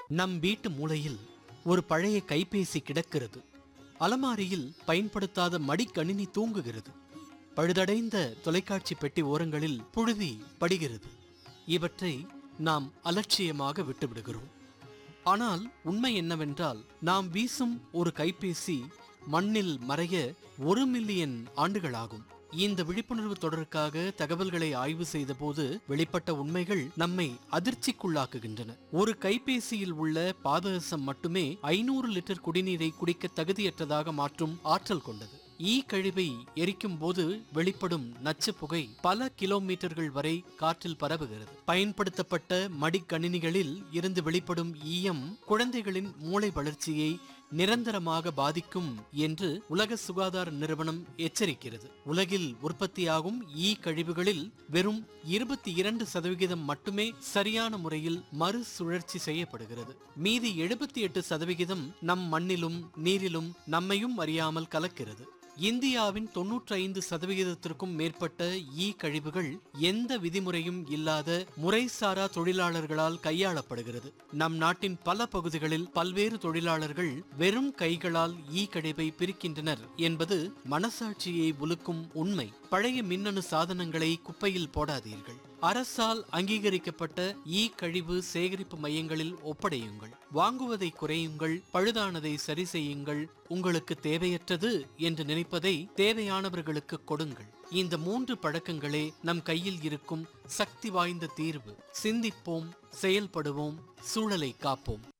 நம் வீட்டு மூலையில் ஒரு பழைய கைபேசி கிடக்கிறது அலமாரியில் பயன்படுத்தாத மடிக்கணினி தூங்குகிறது பழுதடைந்த தொலைக்காட்சி பெட்டி ஓரங்களில் புழுதி படுகிறது இவற்றை நாம் அலட்சியமாக விட்டுவிடுகிறோம் ஆனால் உண்மை என்னவென்றால் நாம் வீசும் ஒரு கைபேசி மண்ணில் மறைய ஒரு மில்லியன் ஆண்டுகளாகும் இந்த விழிப்புணர்வு தொடருக்காக தகவல்களை ஆய்வு செய்தபோது வெளிப்பட்ட உண்மைகள் நம்மை அதிர்ச்சிக்குள்ளாக்குகின்றன ஒரு கைபேசியில் உள்ள பாதரசம் மட்டுமே ஐநூறு லிட்டர் குடிநீரை குடிக்க தகுதியற்றதாக மாற்றும் ஆற்றல் கொண்டது ஈ கழிவை எரிக்கும் போது வெளிப்படும் நச்சு புகை பல கிலோமீட்டர்கள் வரை காற்றில் பரவுகிறது பயன்படுத்தப்பட்ட மடிக்கணினிகளில் இருந்து வெளிப்படும் ஈயம் குழந்தைகளின் மூளை வளர்ச்சியை நிரந்தரமாக பாதிக்கும் என்று உலக சுகாதார நிறுவனம் எச்சரிக்கிறது உலகில் உற்பத்தியாகும் ஈ கழிவுகளில் வெறும் இருபத்தி இரண்டு சதவிகிதம் மட்டுமே சரியான முறையில் மறுசுழற்சி செய்யப்படுகிறது மீதி எழுபத்தி எட்டு சதவிகிதம் நம் மண்ணிலும் நீரிலும் நம்மையும் அறியாமல் கலக்கிறது இந்தியாவின் தொன்னூற்றி ஐந்து சதவிகிதத்திற்கும் மேற்பட்ட ஈ கழிவுகள் எந்த விதிமுறையும் இல்லாத முறைசாரா தொழிலாளர்களால் கையாளப்படுகிறது நம் நாட்டின் பல பகுதிகளில் பல்வேறு தொழிலாளர்கள் வெறும் கைகளால் ஈ கழிவை பிரிக்கின்றனர் என்பது மனசாட்சியை உலுக்கும் உண்மை பழைய மின்னணு சாதனங்களை குப்பையில் போடாதீர்கள் அரசால் அங்கீகரிக்கப்பட்ட ஈ கழிவு சேகரிப்பு மையங்களில் ஒப்படையுங்கள் வாங்குவதை குறையுங்கள் பழுதானதை சரி செய்யுங்கள் உங்களுக்கு தேவையற்றது என்று நினைப்பதை தேவையானவர்களுக்கு கொடுங்கள் இந்த மூன்று பழக்கங்களே நம் கையில் இருக்கும் சக்தி வாய்ந்த தீர்வு சிந்திப்போம் செயல்படுவோம் சூழலை காப்போம்